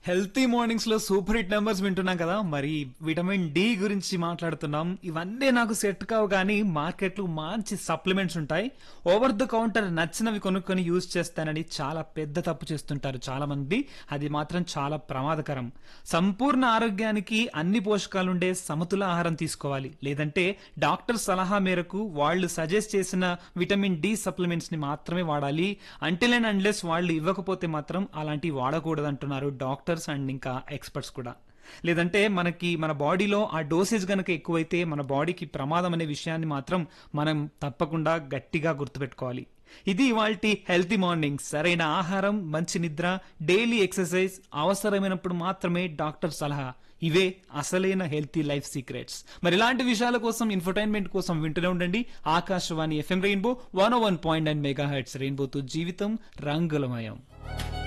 healthy mornings లో super hit numbers వింటున్నాం కదా మరి విటమిన్ డి గురించి మాట్లాడుతున్నాం ఇవన్నీ నాకు సెట్ కావు కానీ మార్కెట్ లో మంచి సప్లిమెంట్స్ ఉంటాయి ఓవర్ ద కౌంటర్ నచ్చినవి కొనుక్కొని యూజ్ చేస్తానని చాలా పెద్ద తప్పు చేస్తుంటారు చాలా మంది అది మాత్రం చాలా ప్రమాదకరం సంపూర్ణ ఆరోగ్యానికి అన్ని పోషకాలుండే సమతుల ఆహారం తీసుకోవాలి లేదంటే డాక్టర్ సలహా మేరకు వాళ్ళు సజెస్ట్ చేసిన విటమిన్ డి సప్లిమెంట్స్ ని మాత్రమే వాడాలి అంటిల్ అండ్ అన్లెస్ వాళ్ళు ఇవ్వకపోతే మాత్రం అలాంటివి వాడకూడదు అంటున్నారు డాక్టర్స్ అండ్ ఇంకా ఎక్స్పర్ట్స్ కూడా లేదంటే మనకి మన బాడీలో ఆ డోసేజ్ గనక ఎక్కువైతే మన బాడీకి ప్రమాదం అనే విషయాన్ని మాత్రం మనం తప్పకుండా గట్టిగా గుర్తుపెట్టుకోవాలి ఇది ఇవాల్టి హెల్తీ మార్నింగ్ సరైన ఆహారం మంచి నిద్ర డైలీ ఎక్సర్సైజ్ అవసరమైనప్పుడు మాత్రమే డాక్టర్ సలహా ఇవే అసలైన హెల్తీ లైఫ్ సీక్రెట్స్ మరి ఇలాంటి విషయాల కోసం ఇన్ఫర్టైన్మెంట్ కోసం వింటూనే ఉండండి Akashvani FM rainbow one one point nine mega hits రెయిన్బోతో జీవితం రంగులమయం